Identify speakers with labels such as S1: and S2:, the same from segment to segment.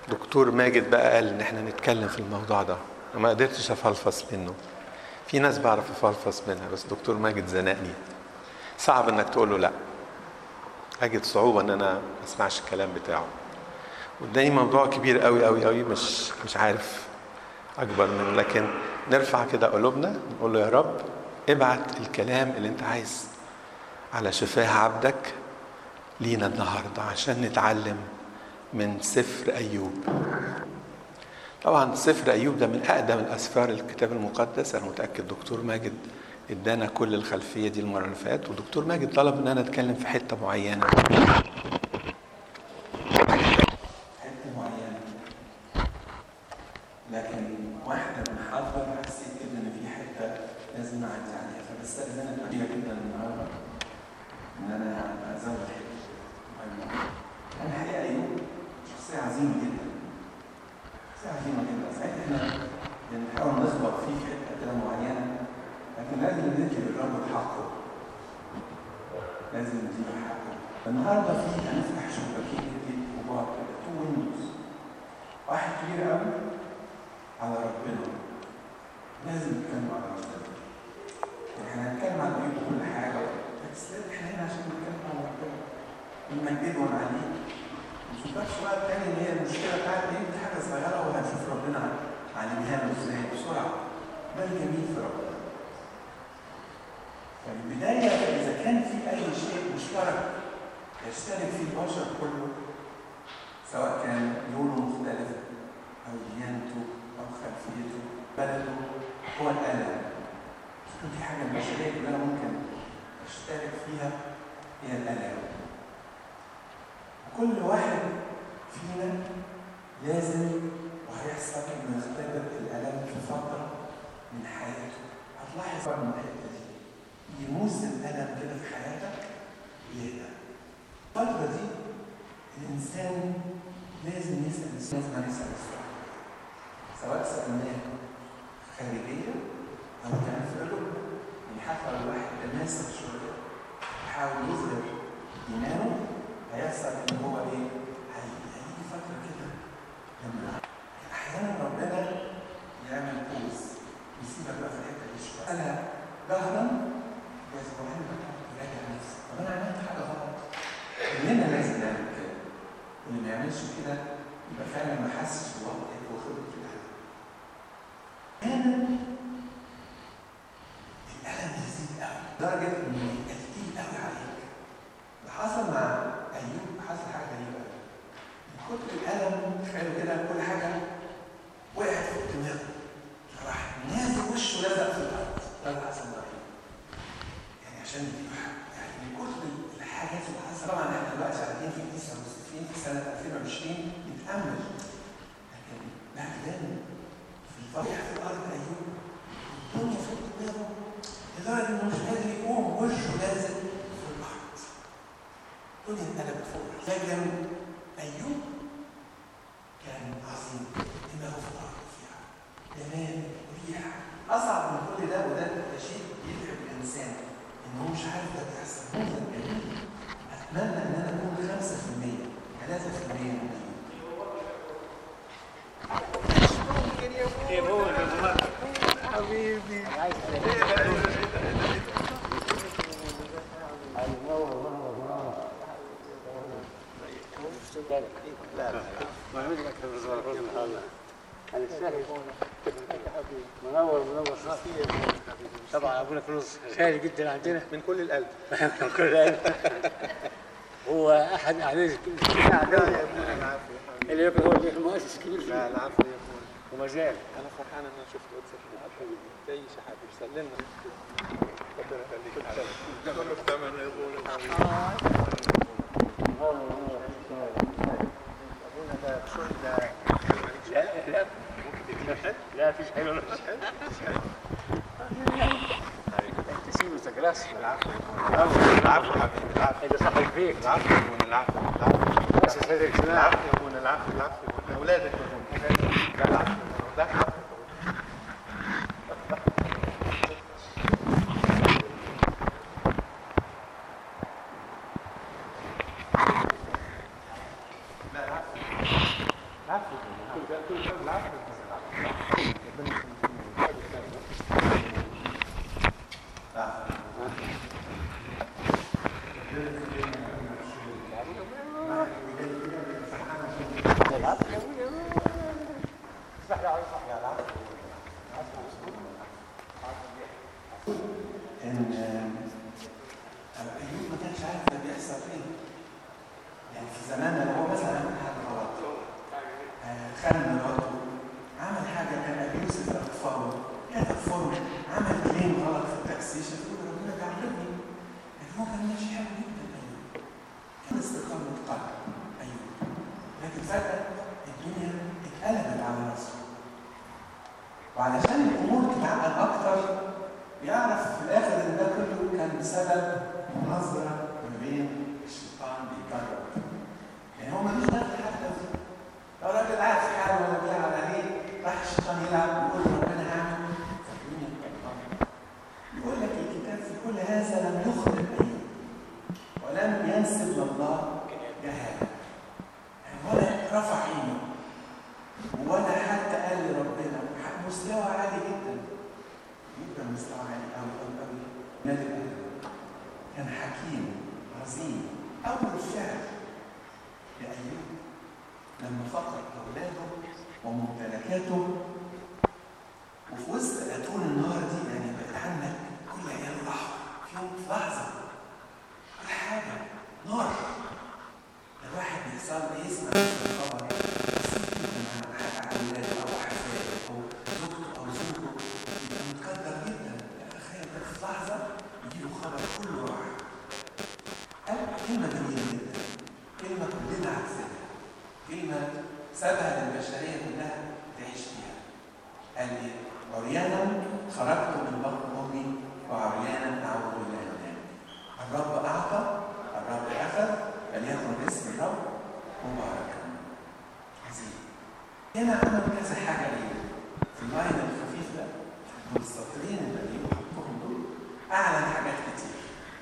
S1: دكتور ماجد بقى قال ان احنا نتكلم في الموضوع ده وما قدرتش افلفص منه في ناس بعرف افلفص منها بس دكتور ماجد زنقني صعب انك تقول له لا اجد صعوبه ان انا ما اسمعش الكلام بتاعه قدامي موضوع كبير قوي قوي قوي مش مش عارف اكبر منه لكن نرفع كده قلوبنا نقول له يا رب ابعت الكلام اللي انت عايز على شفاه عبدك لينا النهارده عشان نتعلم من سفر ايوب طبعا سفر ايوب ده من اقدم الاسفار الكتاب المقدس انا متاكد دكتور ماجد ادانا كل الخلفيه دي المره اللي فاتت ودكتور ماجد طلب ان انا اتكلم في حته معينه حته معينه لكن واحده من حضر حسيت كده ان في حته لازم اعدي عليها فبستاذنك كبيره جدا النهارده ان انا ازود حته مهمه انا الحقيقه ايوب شخصيه عظيمه جدا شخصيه عظيمه جدا ساعتها احنا بنحاول نخبط فيه في حته كده معينه لكن لازم ندي للرب حقه لازم نديله حقه النهارده في هنفتح شباكين جديد كبار كده تو ويندوز واحد كبير قوي على ربنا لازم نتكلم على ربنا احنا هنتكلم عن ايه كل حاجه بس لازم احنا هنا عشان نتكلم عن ربنا ونمجده ونعليه ما نشوفكش بقى التاني ان هي المشكله بتاعت ايه دي حاجه صغيره وهنشوف ربنا علمها له ازاي بسرعه ده الجميل في ربنا فالبدايه اذا كان في اي شيء مشترك يشترك فيه البشر كله سواء كان لونه مختلف او ديانته او خلفيته بلده هو الالم شوف في حاجه البشريه كلها ممكن تشترك فيها هي الالم وكل واحد فينا لازم وهيحصل انه يختبر الالم في فتره من حياته هتلاحظ من الحته دي يموس الالم كده في حياتك يهدى الفتره دي الانسان لازم يسال لازم يسال السؤال سواء سالناه خارجيه او كان في قلوب يعني حتى لو الواحد تماسك شويه يحاول يظهر ايمانه هيحصل ان هو ايه؟ هيجي فتره كده لما احيانا ربنا يعمل بوز يسيبك بقى في الحته دي شويه انا ظهرا يسمعين يراجع نفسه طب انا عملت حاجه غلط كلنا لازم نعمل كده واللي ما يعملش كده يبقى فعلا ما حسش بوقت وخبره الالم احيانا الالم يزيد قوي لدرجه انه يبقى تقيل قوي عليك اللي حصل مع ايوب حصل حاجه غريبه من كتر الالم تخيلوا كده كل حاجه وقعت فوق دماغه راح نازل وشه لزق في الارض ده اللي حصل مع ايوب يعني عشان يعني من كتر الحاجات اللي حصلت طبعا احنا دلوقتي قاعدين في كنيسه مسلمين في سنه 2020 نتامل لكن بعد ذلك في الفرح في الارض ايوب الدنيا فوق دماغه لدرجه انه مش قادر يقوم وشه لازق في الارض الدنيا اتقلبت فوق لكن ايوب كان عظيم دماغه في الارض فيها جمال وريح اصعب من كل ده وده ده شيء يتعب الانسان ان هو مش عارف ده بيحصل منظر جميل اتمنى ان انا اكون 5% 3% من ايوب
S2: حبيبي
S3: لا لا ما عملت لك هذا انا الشاهد منور منور طبعا ابونا فلوس غالي جدا عندنا
S1: من كل القلب
S3: من كل العلم. هو احد اعداد اللي يكون هو المؤسس الكبير فيه
S1: لا العفو يا اخوان
S3: وما زال
S1: انا فرحان ان انا شفت قدسك تعيش يا حبيبي سلمنا ربنا يخليك كله بثمن يا ابونا ابونا ده شغل ده
S3: لا لا لا فيش حلو ولا فيش حلو تسيبه تجلس
S1: العفو العفو حبيبي العفو
S3: اللي صاحب فيك
S1: العفو يا ابونا العفو العفو
S3: بس هذا الاجتماع
S1: العفو يا ابونا العفو العفو يا ابونا اولادك يا ابونا لا العفو ده العفو لا العفو ان آه، ايوب ما كانش عارف ده بيحصل ايه يعني في زماننا لو هو مثلا عمل حاجه غلط آه، خان مراته عمل حاجه كان ابي يوسف اغفره كان اغفره عمل كلام غلط في التاكسيشن يقول ربنا بيعاقبني لكن هو كان ماشي حلو جدا ايوب كان استقامه قلب ايوب لكن فجاه الدنيا اتقلبت على راسه وعلشان الامور تتعقد اكتر يعرف في الاخر ان ده كله كان بسبب مناظره ما بين الشيطان بيكرر يعني هو ملوش دخل حتى في لو راجل قاعد في حاله ولا بيلعب عليه راح الشيطان يلعب ويقول ربنا هعمل فالدنيا بتتقطع. يقول لك الكتاب في كل هذا لم يخطئ ايوب ولم ينسب لله جهاله يعني ولا رفع عينه ولا حتى قال لربنا مستوى عالي جدا جدا مستوى عالي قوي قوي قوي نادي الأهل كان حكيم رزين أول فعل لأيوب لما فقد أولاده وممتلكاته وفي وسط أتون النار دي يعني بقت عندك كل عياله راحوا في يوم في لحظة كل حاجة نار الواحد بيحصل يسمع الخبر بسيط جدا عن حاجة عن ولاده أو أحفاده أو زوجته أو زوجته يبقى متقدر جدا تخيل ده في لحظة يجيله خبر كله راح قال كلمة جميلة جدا كلمة كلنا عارفينها كلمة سابها للبشرية كلها تعيش فيها قال ايه؟ عريانا خرجت من بطن امي وعريانا اعود الى النام الرب اعطى الرب اخذ فليكن اسم الرب مباركا عظيم هنا عمل كذا حاجه ايه؟ في اللاين الخفيف ده من السطرين اللي اللي حطهم دول اعلن حاجات كتير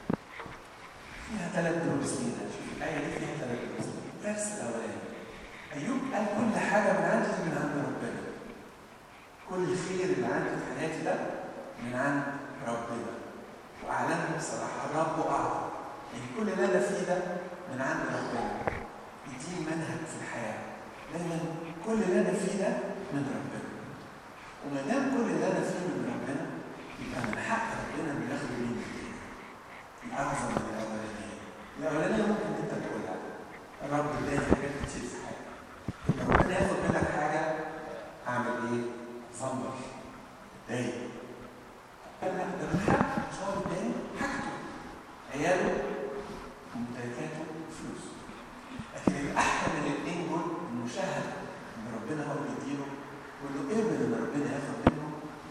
S1: فيها ثلاث دروس لينا شوف الايه دي فيها ثلاث دروس الدرس الاولاني ايوب قال كل حاجه من عندي من عند ربنا كل الخير اللي عندي في حياتي ده من عند ربنا واعلنه بصراحه الرب اعطى يعني كل اللي انا فيه ده من عند ربنا يديني منهج في الحياه دايما كل اللي انا فيه ده من ربنا وما دام كل اللي انا فيه من ربنا يبقى من حق ربنا انه ياخد مني دي اعظم من الاولانيه الاولانيه ممكن انت تقولها الرب اداني حاجات كتير في حياتي لما ربنا ياخد منك حاجه اعمل ايه؟ زمر اتضايق قال لا ده من حق مش هو اداني حاجته عياله ممتلكاته فلوسه لكن الاحلى من الاثنين دول المشاهده ان ربنا هو اللي يديله واللي قبل ان ربنا ياخد منه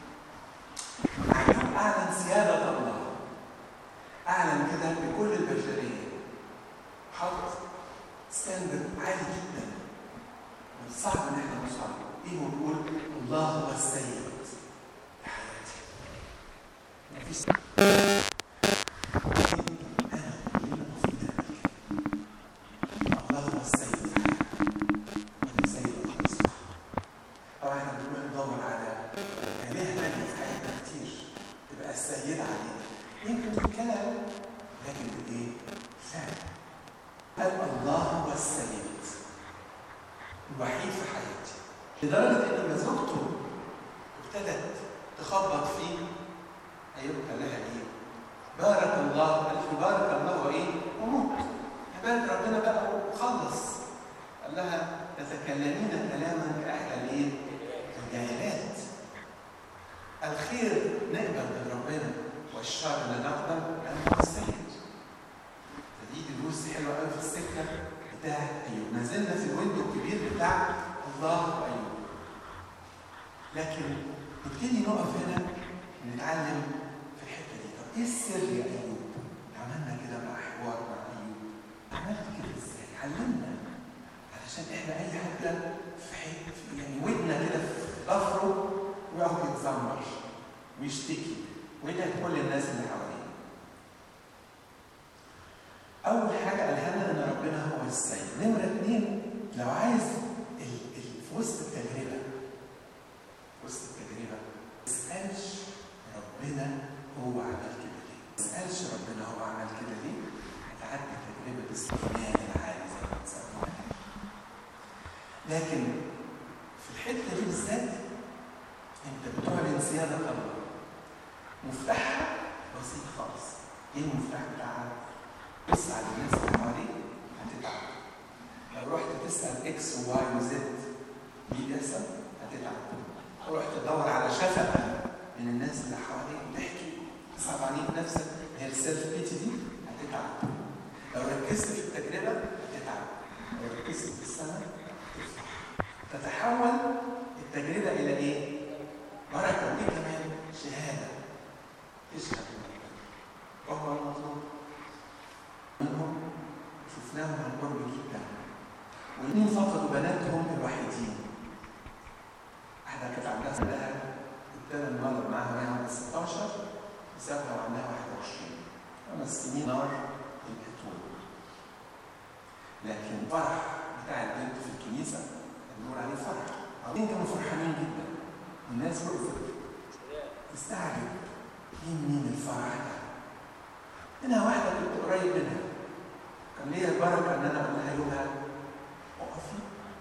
S1: أيوب اعلن سياده الله اعلن كده لكل البشريه حط ستاندرد عالي جدا صعب ان احنا نوصل له. ايه هو بيقول الله هو السيد في حياتي مفيش انا اللي المفروض اعمل كده الله هو السيد في حياتي وانا سيد الخلاص طبعا احنا بنقول ندور على آلهة تانية في حياتنا كتير تبقى السيدة علينا يمكن تتكلم لكن بإيه؟ فعل قال الله هو السيد الوحيد في حياتي لدرجة إن لما زوجته ابتدت تخبط فيه أيوب قال لها إيه؟ بارك الله قالت له بارك الله وإيه؟ وموت عباد ربنا بقى وخلص قال لها تتكلمين كلاما كأحلى الإيه؟ الجاهلات الخير نقبل من ربنا والشر لا نقبل لأنه السيد فدي دروس حلوة قوي في السكة بتاع أيوب ما زلنا في الويندو الكبير بتاع الله وأيوب لكن نبتدي نقف هنا ونتعلم في الحتة دي طب إيه السر يا أيوب؟ عملنا كده مع حوار مع أيوب عملت كده إزاي؟ علمنا علشان إحنا أي حاجة في حته يعني ودنا كده في ظفره ويقعد يتذمر ويشتكي ويدعي كل الناس اللي حواليه. أول حاجة قالها لنا إن ربنا هو السيد، نمرة اتنين لو عايز ال- ال- في وسط التجربة في وسط التجربة ما تسألش ربنا هو عمل كده ليه؟ ما تسألش ربنا هو عمل كده ليه؟ هتعدي تجربة باستثناء العالي زي ما بنسميها لكن في الحتة دي بالذات انت بتعلن سيادة الله مفتاحها بسيط خالص ايه المفتاح بتاعها؟ اسأل الناس اللي حواليك هتتعب لو رحت تسأل اكس وواي وزد مين بيحصل؟ هتتعب لو رحت تدور على شفقة من الناس اللي حواليك تحكي تصعب عليك نفسك هي السيلف بيتي دي هتتعب لو ركزت في التجربة هتتعب لو ركزت في السنة هتفرح تتحول التجربة إلى إيه؟ بركة ودي كمان شهادة تشهد وهو المطلوب منهم شفناهم عن قرب جدا والاثنين فقدوا بناتهم الوحيدين واحدة كانت عندها سنها ابتدى المرض معاها وهي عندها 16 وسابها وعندها 21 خمس سنين نار الأتون لكن الفرح بتاع البنت في الكنيسة بنقول عليه فرح الاثنين كانوا فرحانين جدا الناس وقفت تستعجب مين مين الفرح ده منها واحدة كنت قريب منها كان ليا البركة إن أنا أقول لها يومها اقفي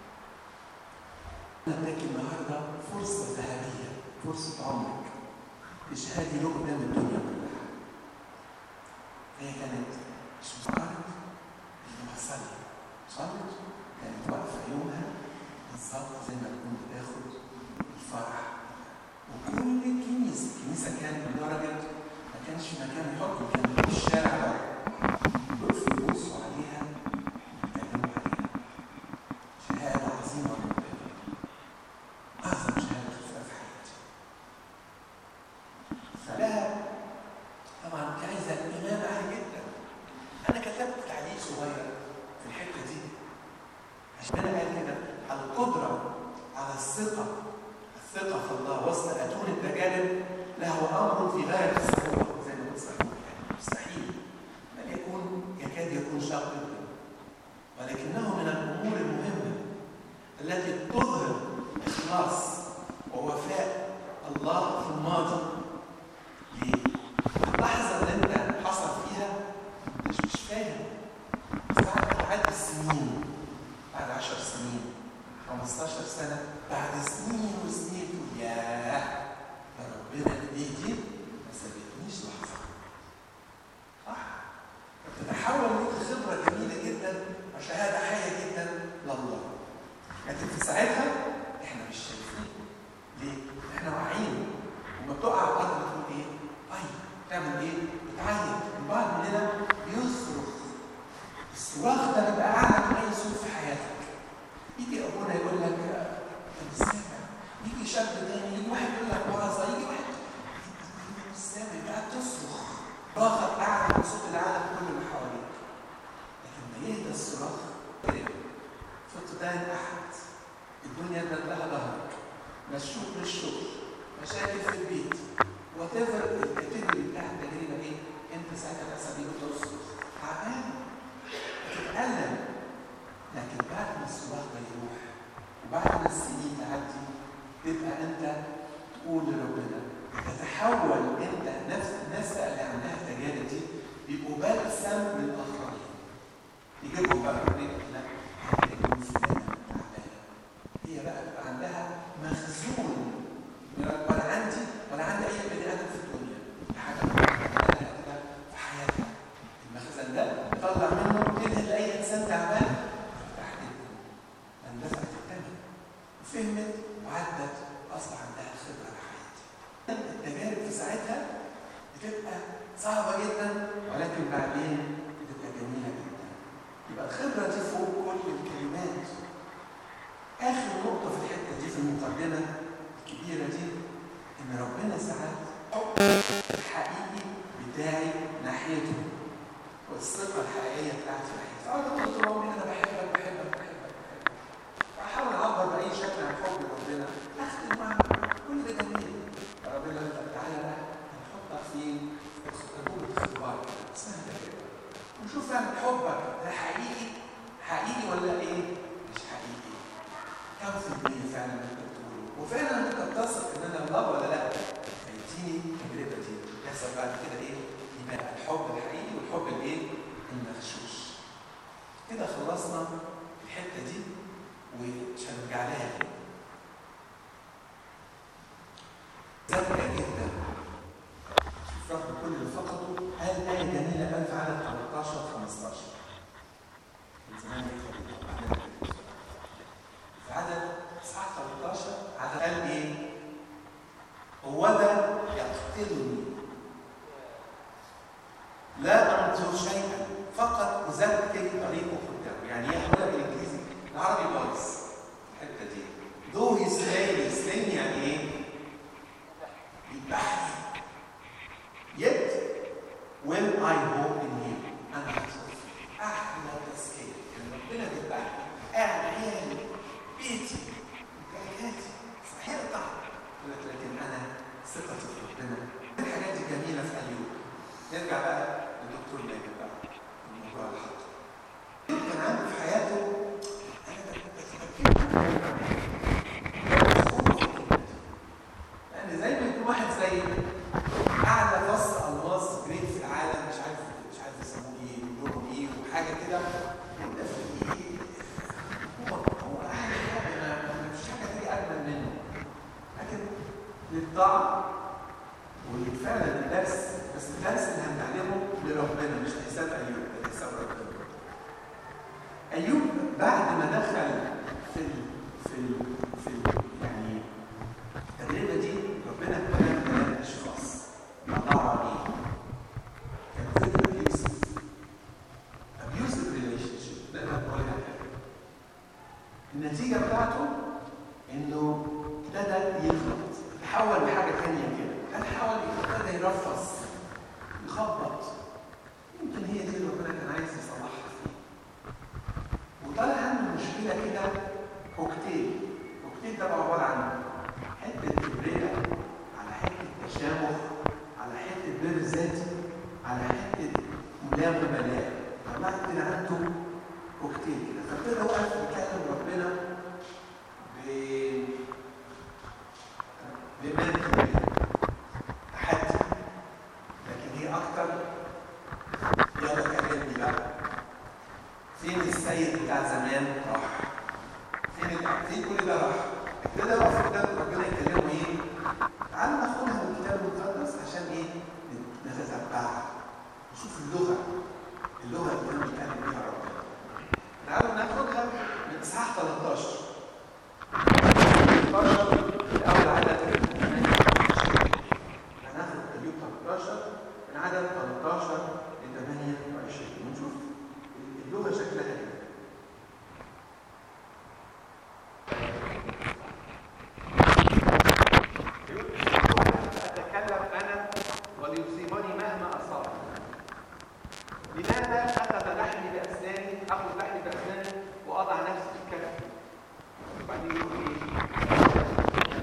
S1: أنا اداكي النهاردة فرصة ذهبية فرصة عمرك تشهدي له قدام الدنيا كلها هي كانت مش مستغرب إنه هصلي صلت كانت واقفة يومها بالظبط زي ما تكون بتاخد الفرح وكل الكنيسة الكنيسة كانت لدرجة ما كانش مكان يحطوا كان في الشارع بره وقفوا يبصوا عليها ويتكلموا عليها شهادة عظيمة ربنا أعظم شهادة شفتها في حياتي فلها طبعا دي عايزة إيمان عالي جدا أنا كتبت تعليق صغير في الحتة دي عشان أنا قال كده القدرة على الثقة الثقة في الله وسط أتون التجارب له أمر في غاية الصعوبة زي ما بنصحى يعني مستحيل بل يكون يكاد يكون شاق جدا ولكنه من الأمور المهمة التي تظهر إخلاص ووفاء الله في الماضي ليه؟ اللحظة اللي أنت حصل فيها مش مش فاهم ساعات تعدي السنين بعد 10 سنين 15 سنة بعد سنين وسنين تقول ياه ده ربنا ايديه دي ما سابتنيش لحظة صح؟ تتحول لك خبرة جميلة جدا وشهادة حية جدا لله لكن في ساعتها احنا مش شايفين ليه؟ احنا واعيين وما بتقع على الارض بتقول ايه؟ اي تعمل ايه؟ بتعيط البعض مننا بيصرخ الصراخ ده بيبقى اعلى من اي صوت في حياتك يجي ابونا يقول لك انت مش سامع يجي شاب تاني يجي واحد يقول لك وعظه يجي واحد انت مش سامع انت قاعد تصرخ صراخك اعلى من صوت العالم كله اللي حواليك لكن ما يهدى الصراخ فقدان احد الدنيا ادت لها ظهرك مشوك للشغل مشاكل في البيت وات ايفر الكاتيجوري بتاع التجربه ايه انت ساعتها تحسب ايه بتصرخ تعبان بتتألم لكن بعد ما الصراخ ده يروح وبعد ما السنين تعدي تبقى انت تقول لربنا تتحول انت نفس الناس بقى اللي عندها التجارب دي بيبقوا بلسم للاخرين يجيبهم بقى يقول لك لا هي دي فلانه تعبانه هي بقى بيبقى عندها مخزون من- ولا عندي ولا عندي اي بني ادم في الدنيا حاجه بعملها كده في حياتها المخزن ده طلع منه تنهي لاي انسان تعبان ترتاح جدا لان دفعت الثمن وفهمت وعدت اصبح عندها الخبره لحياتها التجارب في ساعتها بتبقى صعبه جدا ولكن بعدين بتبقى جميله جدا يبقى الخبره دي فوق كل الكلمات اخر نقطه في الحته دي في المقدمه الكبيره دي ان ربنا ساعات حب الحقيقي بتاعي ناحيته والثقه الحقيقيه بتاعتي ناحيته اقعد اقول طول عمري انا بحبك بحبك بحبك بحبك واحاول اعبر باي شكل عن حب ربنا اختم معه كل ده جميل ربنا يقول لك تعالى بقى هنحطك فين؟ في تجربه اختبار سهله كده ونشوف فعلا حبك ده حقيقي حقيقي ولا ايه؟ مش حقيقي كم في المية اللي فعلا انت بتقوله وفعلا انت بتثق ان انا الله ولا لا فيديني التجربه دي يحصل بعد كده ايه؟ يبقى الحب الحقيقي والحب الايه؟ المغشوش كده خلصنا الحته دي ومش هنرجع لها تاني ذكية جدا رغم كل اللي فقده قال آية جميلة قال في عدد 13 15 من زمان بيخرج في عدد إصحاح 13 عدد قال إيه؟ هو ذا يقتلني لا أنظر شيئا فقط أذكر طريقه قدامه يعني إيه هقولها بالإنجليزي العربي بايظ الحتة دي though he slay me slay يعني إيه؟ يذبحني Yet when I hope in him أنا هشوف أحلى تزكية إن ربنا بيذبحني قاعد عيالي بيتي امكانياتي صحيح طبعا لكن أنا ثقتي في ربنا الحاجات دي جميلة في أيوب نرجع بقى للدكتور ماجد بقى الموضوع الحق كان عنده في حياته أنا بتفكر لأن زي ما يكون واحد زي اعلى فص الماس جريد في العالم مش عارف مش عارف يسموه ايه لونه ايه وحاجه كده يبقى في ايه هو هو اعلى حاجه ما مش حاجه تيجي اجمل منه لكن للطعم وفعلا الدرس بس الدرس اللي هنتعلمه لربنا مش لحساب ايوب ده لحساب ربنا ايوب بعد ما دخل في ال في ال في ال يعني التجربه دي ربنا اتكلم ثلاث اشخاص مطاع بيه كان فكر ابيوسف ابيوسف ريليشن شيب نقدر نقولها كده النتيجه بتاعته انه ابتدى يغلط تحول لحاجه ثانيه كده كان حاول ابتدى يرفص يخبط يمكن هي دي اللي ربنا كان عايز يصلحها فيه وطلع عنده مشكله كده كوكتيل كوكتيل ده عباره عن حته كبرياء على حته تشابه على حته بر ذاتي على حته ملامه طلعت كده عنده كوكتيل كده فابتدى وقف يكلم ربنا ب بمن تحدي لكن هي اكتر يلا كلمني بقى فين السيد بتاع زمان راح فين فين كل ده راح ابتدى يقف قدام ربنا يكلمه ايه تعال ناخدها من الكتاب المقدس عشان ايه نتتبعها نشوف اللغه اللغه اللي كان بيتكلم بيها ربنا تعالوا ناخدها من اصحاح 13 13 اول عدد هناخد ايوب 13 من عدد 13 ل 28 ونشوف اللغه شكلها ايه أتكلم أنا وليصيبني مهما أصاب لماذا أخذ لحمي بأسناني أخذ لحمي بأسناني وأضع نفسي في كفي وبعدين يقول إيه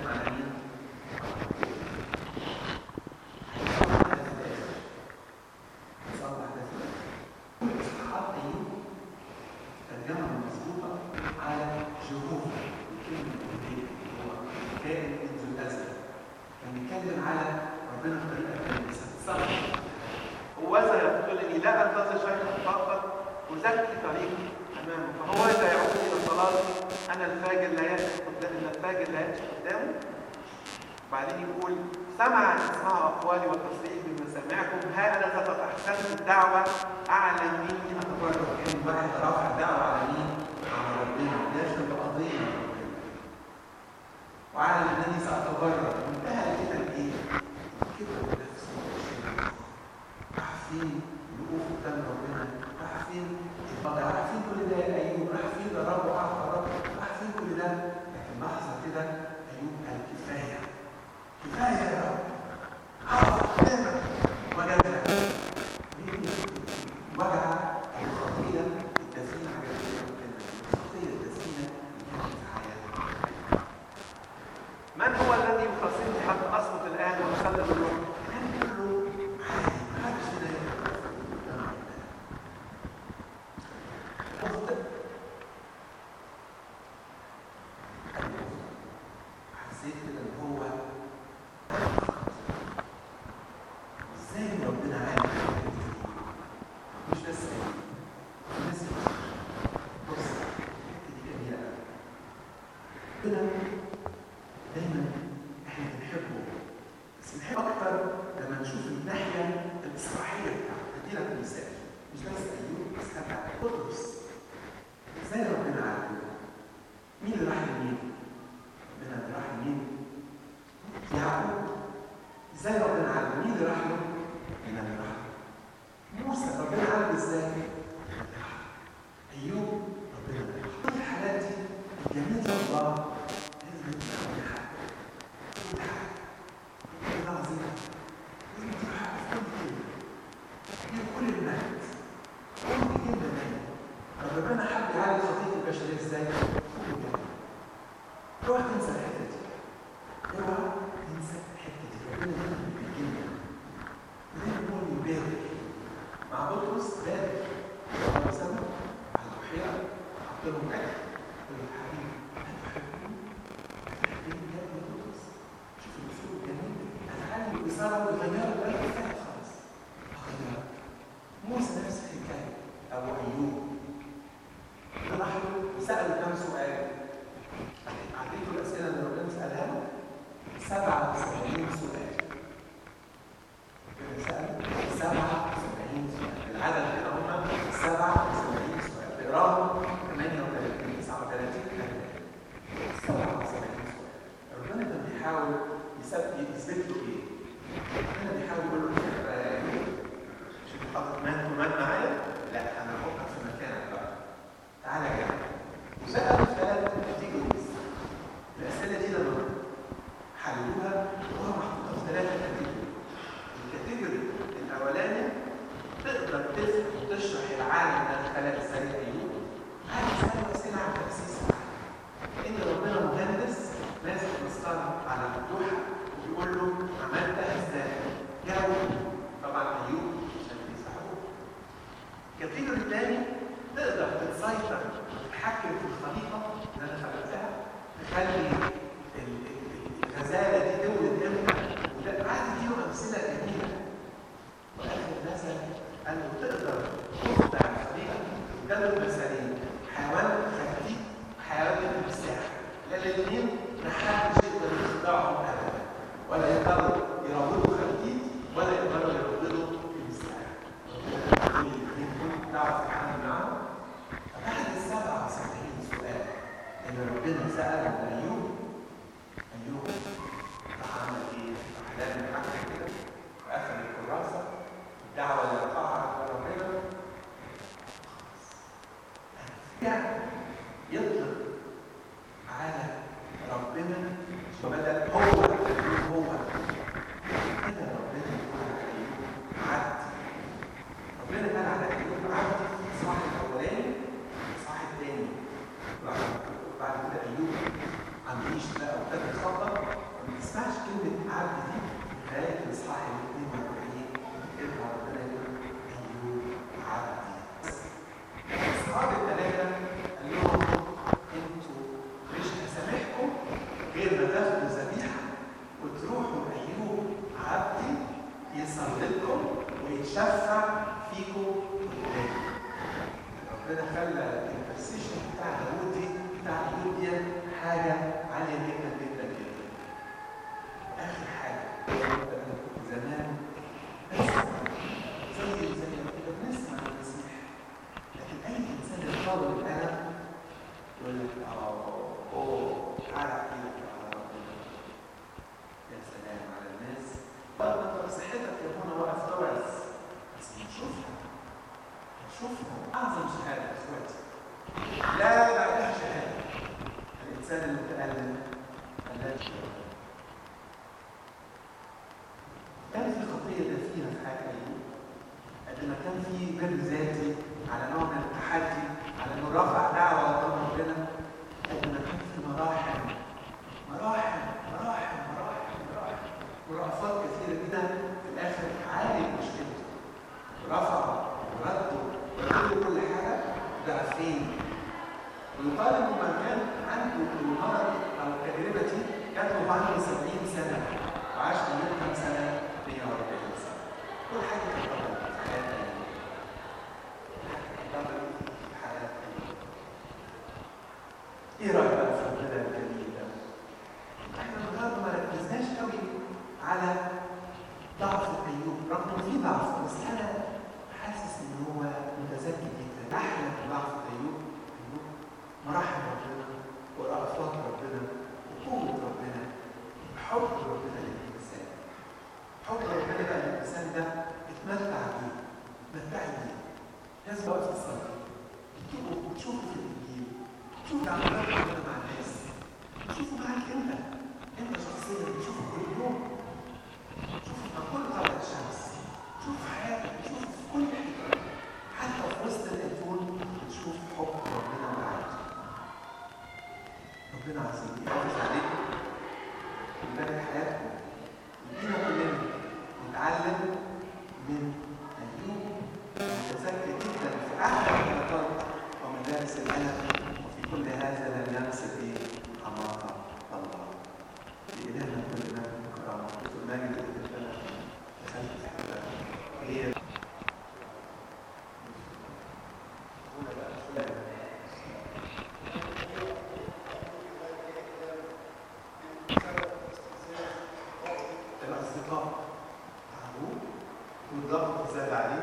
S1: ترجمة مظبوطة على جهوف الكلمة الكلمة هو كائن منذ الأزل كان بيتكلم على ربنا بطريقة كويسة صح هوذا يقتلني لا أنتظر شيئا فقط أزكي طريقي أمامه فهو إذا يعود إلى صلاتي أنا الفاجر لا يأتي قدام أنا الفاجر لا يأتي قدامه بعدين يقول سمع اسمعوا أقوالي وتصديقي بمسامعكم ها أنا قد أحسنت الدعوة أعلم مني أتبرر كان واحد رافع دعوة على مين؟ على ربنا داخل بقضية ربنا وأعلم أنني سأتبرر منتهى كده الإيه؟ كده النفس راح فين الوقوف قدام ربنا راح فين الفضل راح فين كل ده يا أيوب راح فين ده رب وعرف رب راح فين كل ده لكن لحظة كده أيوب قال كفاية كفاية يا رب عرف قدامك وجدك وجع الخطية الدفينة حاجة كده الخطية الدفينة اللي كانت في حياتك من هو الذي يخاصمني حتى اصمت الان واسلم الروح؟ كان كله عادي محدش فينا يعرف. ربنا دايما احنا بنحبه بس بنحب اكتر لما نشوف الناحيه الاصلاحيه بتاعته هدي لك مثال مش بس ايوب بس حتى بطرس ازاي ربنا عارف مين اللي راح لمين؟ ربنا اللي راح لمين؟ يعقوب ازاي ربنا عارف مين اللي راح له؟ ربنا اللي راح له موسى ربنا عارف ازاي؟ ربنا راح له. ايوب ربنا اللي راح له. كل الحالات دي جميل الله لازم يبقى كل حاجه كل حاجه كل عظيم لازم تبقى حاجه في كل كلمه هي كل المجد كل كلمه منها طب ربنا حب يعالج خطيه البشريه ازاي؟ كل كلمه اوعى تنسى الحته دي اوعى تنسى الحته دي ربنا دايما بيجينا دايما هو اللي بيبارك مع بطرس بارك الله سمى على البحيره حط لهم اكل قال له حبيبي هتحبني هتحبني يا ابن بطرس شوف الاسلوب الجميل هتعلم بإثارة ويغيروا البلد فات خلاص هغيرك موسى نفس الحكايه او ايوب راح له وساله كام سؤال عديتوا الاسئله اللي ربنا سالها له 77 سؤال سأل 77 سؤال العدد كده هم 77 سؤال تقراهم 38 39 77 سؤال ربنا كان بيحاول يثبت يثبت له ايه؟ ربنا بيحاول يقول له انت يا أيوب، مش انت حاطط مان ومان معايا؟ لا انا هحطك في مكانك بقى تعالى كده وسأل ثلاث كاتيجوريز الأسئلة دي لما حللوها وهو محطوطة في ثلاثة كاتيجوري الكاتيجوري الأولاني تقدر تفهم وتشرح العالم ده خلق ازاي أيوب عايز تسأله أسئلة عن تأسيس العالم إن ربنا مهندس ماسك مسطرة على اللوحة وبيقول له عملتها ازاي؟ جاوب طبعا أيوب عشان بيساعدوه الكاتيجوري الثاني تقدر تسيطر وتتحكم في الخليقه اللي انا خلقتها تخلي ال- ال- الغزاله دي تولد امتى وده قعد يديله امثله جميله واخر مثل قال له تقدر تخدع الخليقه وجاب مثالين حيوان خفيف وحيوان المساح لا الاثنين ما حدش يقدر يخدعهم ابدا ولا يقدروا يروضوا خفيف ولا يقدروا يروضوا المساح تعرف تتعامل معاهم فبعد السبعة وسبعين سؤال اللي ربنا سأله أيوب أيوب راح عمل إيه؟ راح لازم حاجة كده وقفل الكراسة الدعوة اللي رفعها على ربنا يعني يطلق على ربنا بدل هو يقول هو كده ربنا يقول على أيوب عبد ربنا قال على ايوب عبد في الاصحاح الاولاني الاصحاح الثاني بعد كده ايوب عم يعيش بقى وابتدى يخبط ما تسمعش كلمه عبد دي لغايه الاصحاح ال 42 ارجع ربنا يقول ايوب عبدي اصحاب الثلاثه قال لهم انتوا مش هسامحكم غير ما تاخدوا ذبيحه وتروحوا ايوب عبدي يصلي لكم ويتشفع فيكم قدامي ربنا خلى البرسيشن بتاع داوود دي بتاع ايوب دي حاجه عاليه جدا جدا جدا اخر حاجه زمان بسمع زي زي ما كنا بنسمع المسيح لكن اي انسان يتطور الالم يقول لك اه اوه تعالى احكي لك على ربنا يا سلام على الناس بقى صحتك يا ابونا واقف توعظ بس نشوفها نشوفها اعظم شهاده يا اخواتي لا بعدها شهاده الانسان المتالم الذي كان في خطيه دفينه في حياه ايوب قد ما كان في بر ذاتي على نوع من التحدي على انه رفع دعوه قدام ربنا قد ما كان في مراحل مراحل مراحل مراحل مراحل ورأفات كثيرة جدا في الآخر عالج مشكلته رفع ورده وردوا كل حاجة ضعفين ويقال إنه ما كان عنده المرض أو التجربة دي جات له بعد 70 سنة وعاش أيام كام سنة؟ 140 سنة كل حاجة تتطور في حياتنا كل حاجة تتطور في معاك انت انت شخصيا شوفه كل يوم شوفه مع كل طلعة الشمس شوف حياتك شوف في كل حته حتى في وسط الاتون تشوف حب ربنا معاك ربنا عظيم يحافظ عليكم ويبارك حياتكم يدينا كلنا نتعلم من ايوب متذكر جدا في احلى الحلقات ومدارس الالم وفي كل هذا لم ينسب به حماقه الله لإلهنا كل ما كرامه كل ما يجد لنا دخلت في حتى هي هنا بقى فلان الأصدقاء عدو والضغط زاد عليه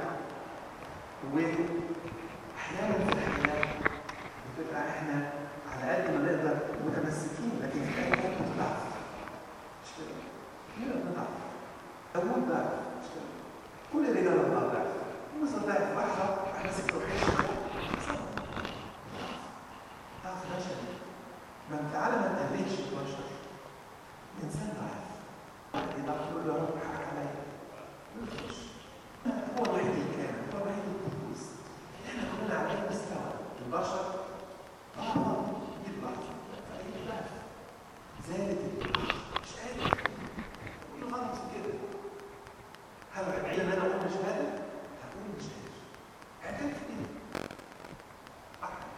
S1: وأحيانا في الحياة بتبقى إحنا على قد ما نقدر متمسكين لكن في أي وقت بنضعف مش كده؟ كلنا بنضعف داوود ضعف مش كده؟ كل رجال الله ضعف موسى ضعف واحدة واحدة ست وحيدة ضعف بشري ما انت تعالى ما تقللش البشر الإنسان ضعيف إذا تقول له رب حقك عليا مفيش هو الوحيد الكامل هو الوحيد القدوس احنا كلنا على نفس مستوى البشر اه يضعف فيضعف زادت الضعف مش قادر كل غلط في كده هل بعيد ان انا اقول مش قادر هقول مش قادر اعترف كده أحد.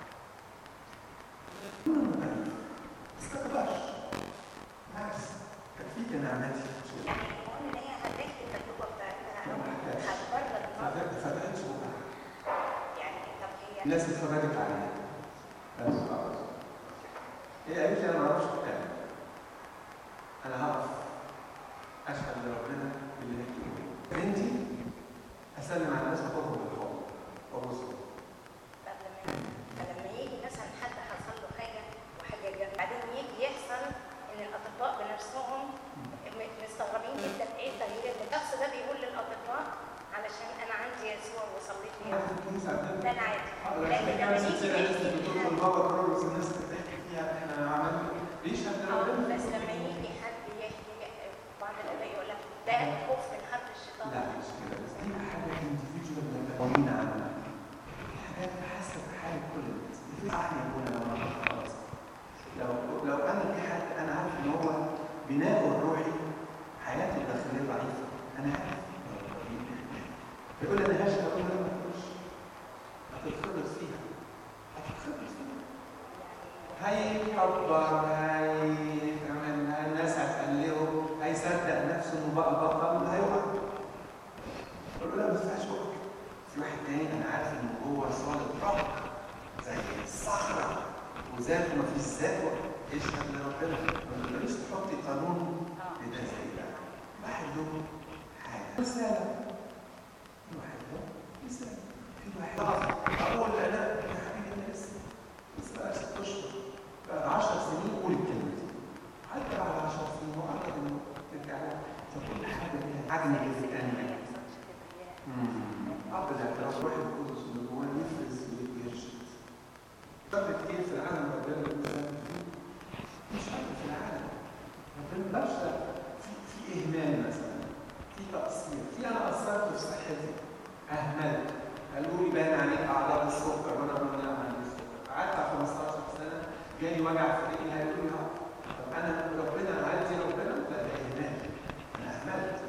S1: كل ما ضعيف ما استكبرش بالعكس تكفيك نعمتي مش كده
S4: المهم ان هي هتحكي التجربه بتاعتها
S1: لا، ما حكاش.
S4: هتبرر الموقف.
S1: فتحت فتحت صوتها
S4: يعني طب هي
S1: الناس اتفرجت عليها بس خلاص هي قالت لي انا ما اعرفش اتكلم انا هقف اشهد لربنا باللي هيكتبه بنتي اسلم على الناس واخدهم بالحب وابوسهم
S4: طب لما فلما يجي مثلا حد حصل له حاجه وحاجه جنب بعدين يجي يحصل ان الاطباء بنفسهم م- مستغربين جدا ايه التغيير اللي الشخص ده بيقول للاطباء علشان انا عندي يسوع وصليت
S1: احنا
S4: له
S1: في الكنيسه عندنا
S4: ده انا عادي
S1: لكن
S4: لكن لما
S1: كانت
S4: نيجي
S1: سلسله
S4: نحكي
S1: لسه بتقول
S4: فيها
S1: البابا كرولوس الناس بتحكي فيها احنا عملنا بيشهد
S4: آه،
S1: لربنا
S4: بس لما يجي حد يحكي بعض الاباء يقول لك ده خوف من حرب الشيطان
S1: لا مش كده بس دي حاجه انديفيدوال متقومين عنها حاجات حسب حال كل الناس في احنا يقولنا لو انا خلاص لو لو انا في حد انا عارف ان هو بناءه الروحي حياته الداخليه ضعيفه انا عارف يقول لي انا هشهد اقول له ما تقولش هتتخلص فيها هتتخلص فيها هيكبر هيعمل الناس هتقلقه هيصدق نفسه انه بقى بطل هيقع قول له لا ما ينفعش وقت في واحد تاني انا عارف انه هو صالب رب زي الصخره وذاته ما فيش ذات اشهد لربنا ما تقدريش تحطي قانون لده زي ده واحد له حاجه رساله في واحد له رساله في واحد اقول انا يا حبيبي انا لسه لسه بقى ست اشهر بعد 10 سنين قول الكلمه دي حتى بعد 10 سنين وأعتقد انه ترجع لها فكل حاجه ليها عجن
S4: ما
S1: غير الثانيه
S4: يحصلش كبرياء
S1: أب الاعتراف الروح القدس اللي جواه يفرز ويرشد. فكر كتير في العالم ربنا الإنسان فيه مش فكر في العالم. ربنا بشر في في إهمال مثلا في تقصير في أنا قصرت في صحتي أهملت قالوا لي باين عليك أعراض السكر وأنا بقول لا ما عنديش سكر قعدت على 15 سنة جالي وجع في رجلي هيقولوا لي اه طب أنا ربنا عايزي ربنا لا ده إهمال أنا أهملت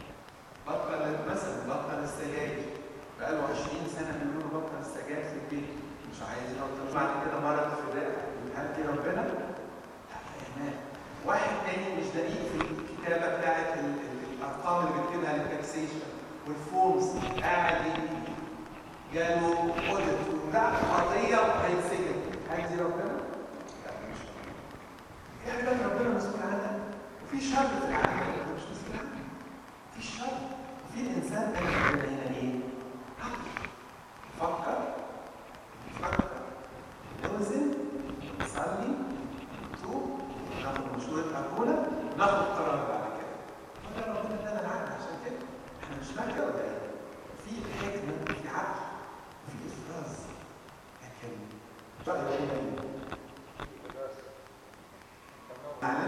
S1: بطل مثلا بطل السجاير بقاله 20 سنه بيقولوا له بطل السجاير في البيت مش عايز يبطل بعد كده مرض في الرئه هل دي ربنا؟ لا ايمان واحد تاني مش دقيق في الكتابه بتاعت ال- ال- الارقام اللي بيكتبها للتاكسيشن والفورمز قاعد ي- جاله اوديت وبتاع خطيه وهيتسجن هل دي ربنا؟ لا مش ربنا في حاجات ربنا مسؤول عنها وفي شر في العالم ربنا مش مسؤول عنها في شر في انسان تاني عندنا هنا ايه؟ عقل يفكر يفكر يوزن يصلي يتوب ناخد مشورة أبونا ناخد قرار بعد كده وده ربنا ادانا العقل عشان كده احنا مش مالكة ولا ايه؟ في حكمة في عقل في إفراز لكن رأيي ايه؟ معلش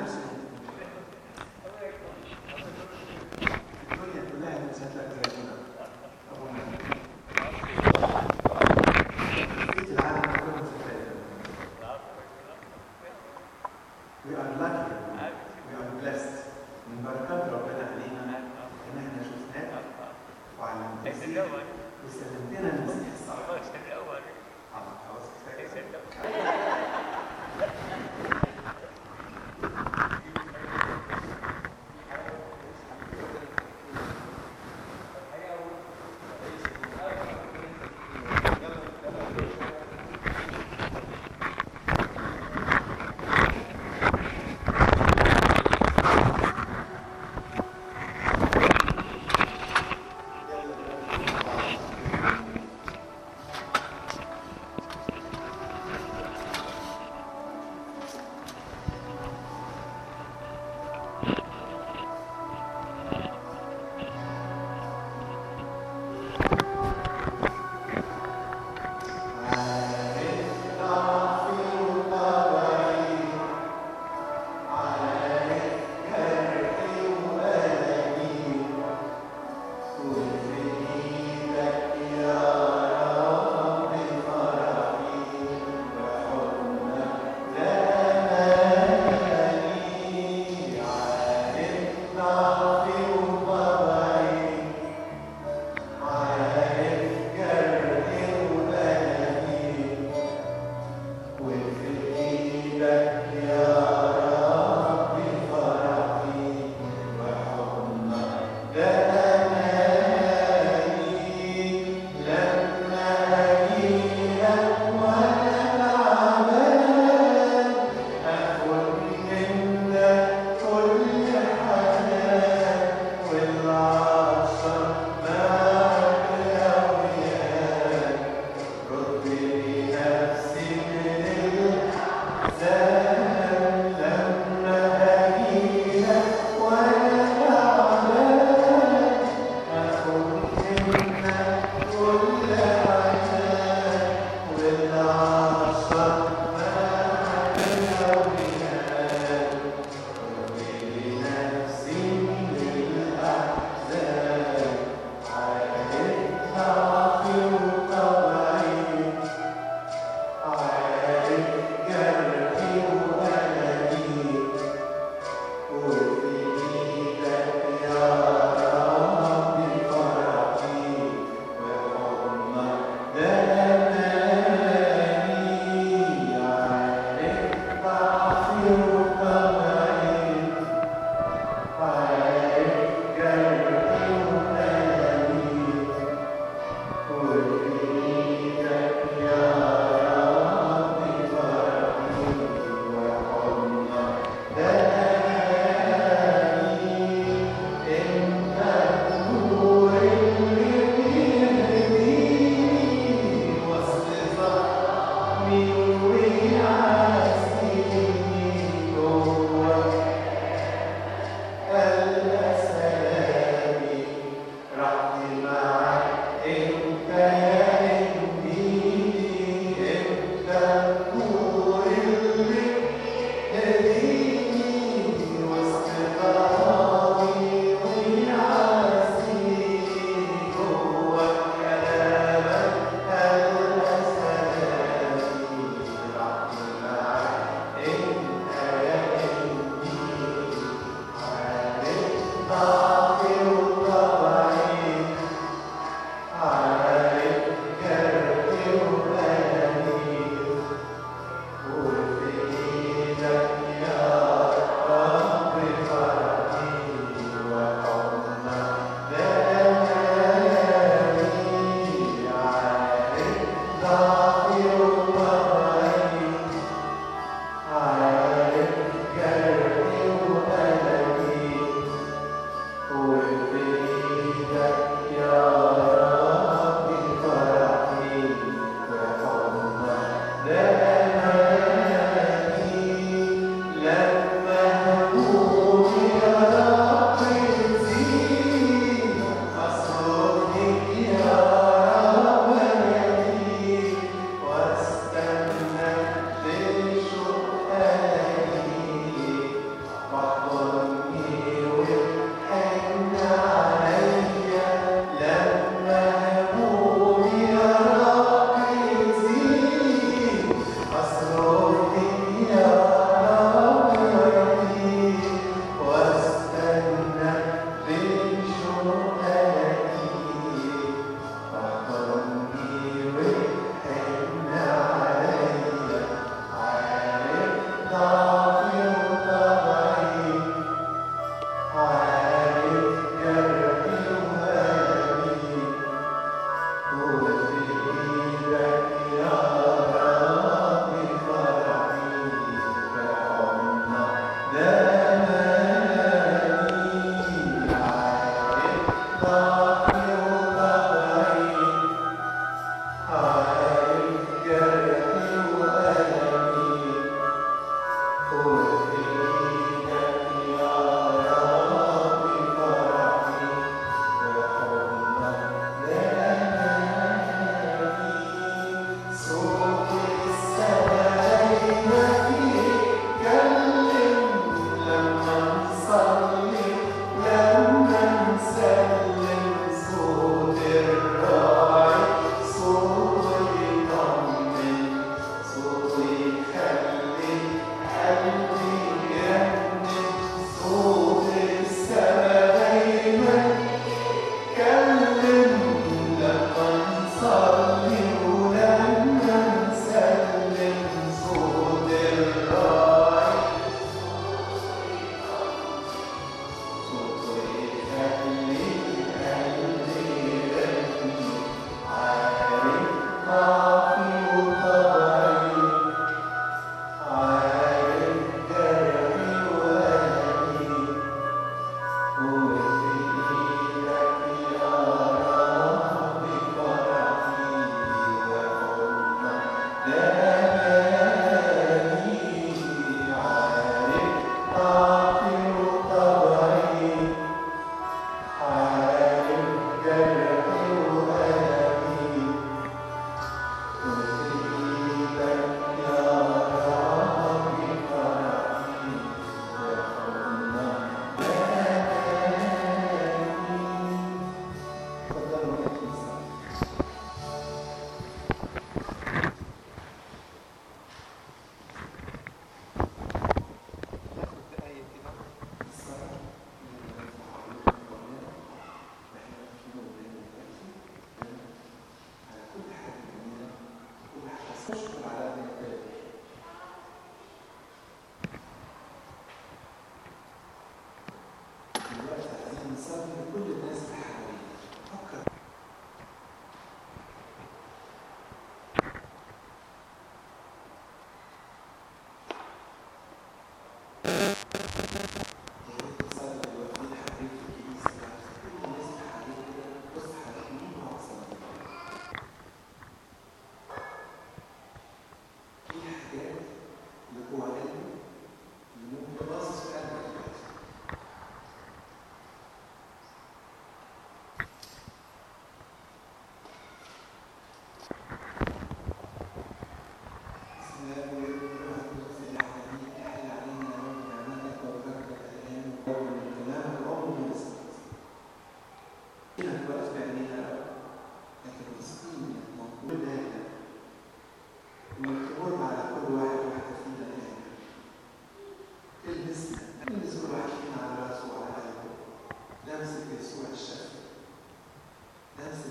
S1: بركات ربنا علينا ان احنا شفناك وعلمتنا وسلمتنا المسيح الصالح آه، خلاص كفاية.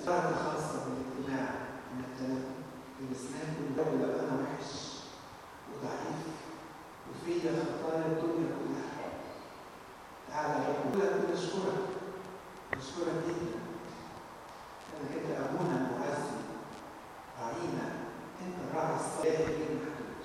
S1: درجة خاصة من الاجتماع من الكلام الإسلام يقول لو أنا وحش وضعيف وفيا خطايا الدنيا كلها تعالى يا رب كلك بنشكرك نشكرك جدا أنك أنت أبونا المعزي راعينا أنت الراعي الصالح المحدود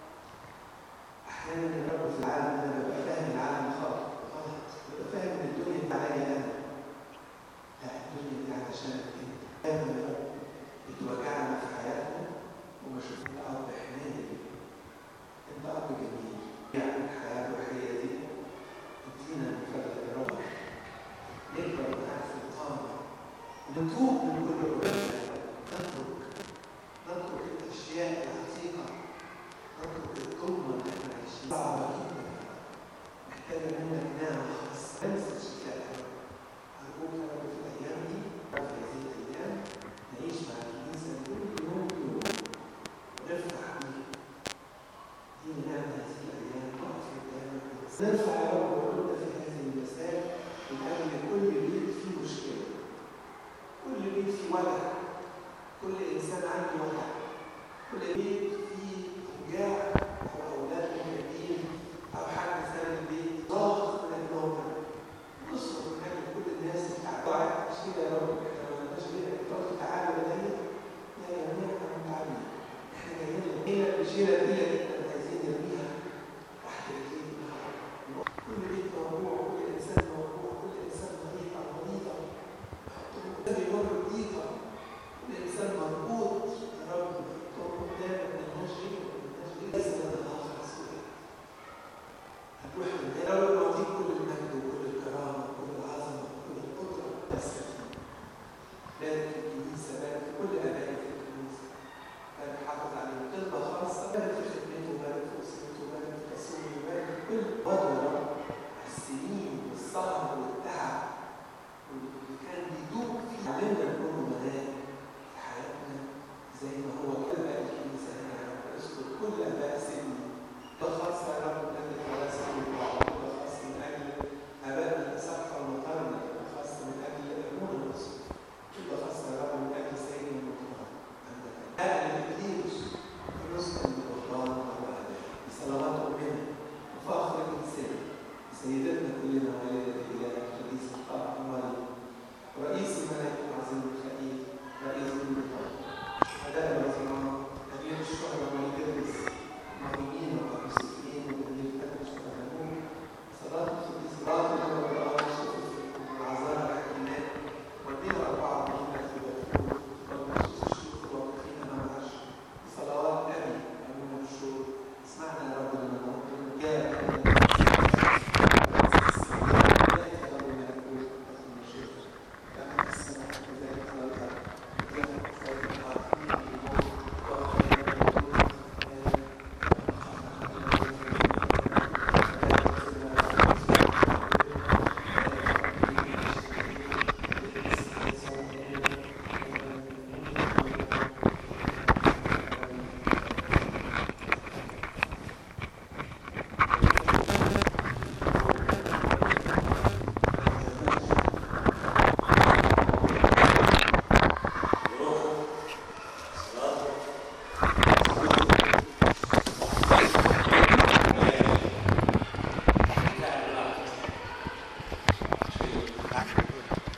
S1: أحيانا يا رب في العالم أنا ببقى فاهم العالم خاطئ غلط ببقى فاهم إن الدنيا دي عليا أنا لا الدنيا دي علشانك أنت فاهم يا رب بتوجعنا في حياتنا وما شفنا أب حنين أنت أب جميل يعني الحياة الروحية دي ادينا من فضلك يا رب نكبر معاك في القامة نتوب من كل عقوبة نترك نترك الأشياء العتيقة نترك الظلمة اللي احنا عايشين صعبة جدا محتاجة منك نعمة خاصة انسى الشفاء يا رب أرجوك يا رب في الأيام دي أو في هذه الأيام نعيش مع الكنيسة كل يوم يوم ونفرح بيه دي نعمة هذه الأيام نقف قدامك نرفع يا رب وقلنا في هذه المساء من أجل كل بيت فيه مشكلة كل بيت فيه وجع كل إنسان عنده وجع كل بيت فيه أوجاع أو أولاد مهمين أو حد ساب البيت ضاغط من النوم نصرف من أجل كل الناس اللي تعبت مش كده يا رب إحنا ما لناش غيرك تقول تعالوا إلي يا جميع المتعبين إحنا جايين هنا بشيلة تقيلة جدا عايزين نرميها تحت رجلينا كل بيت موجوع كل إنسان موجوع كل إنسان مريض أو مريضة ده بيمر بضيقة كل إنسان مربوط يا رب تقول قدامك ملناش غيره ملناش غيره ليس لنا آخر سواه هتروح من هنا لو نعطيك كل المجد وكل الكرامة وكل العظمة وكل القدرة بس بارك في الكنيسة بارك في كل أبائك في الكنيسة بارك حافظ عليهم طلبة خاصة بارك في خدمته بارك في أسرته بارك في رسوله بارك في كل عضو يا رب على السنين والسهر والتعب واللي كان بيدوب فيه علمنا نكون أمناء في حياتنا زي ما هو كل أباء الكنيسة هنا يا رب اشكر كل أباء سني ده خاصة يا رب من أجل الكراسي والوعظ ده خاص من أجل آبائنا الأسقفة ومطرنا ده خاص من أجل أبونا الرسول ده خاص يا رب من أجل سيدنا المطهر عندك أهل الكتير الرسل من الرهبان والأعداء بصلوات أمنا وفخر الإنسان سيدتنا كلنا وعلينا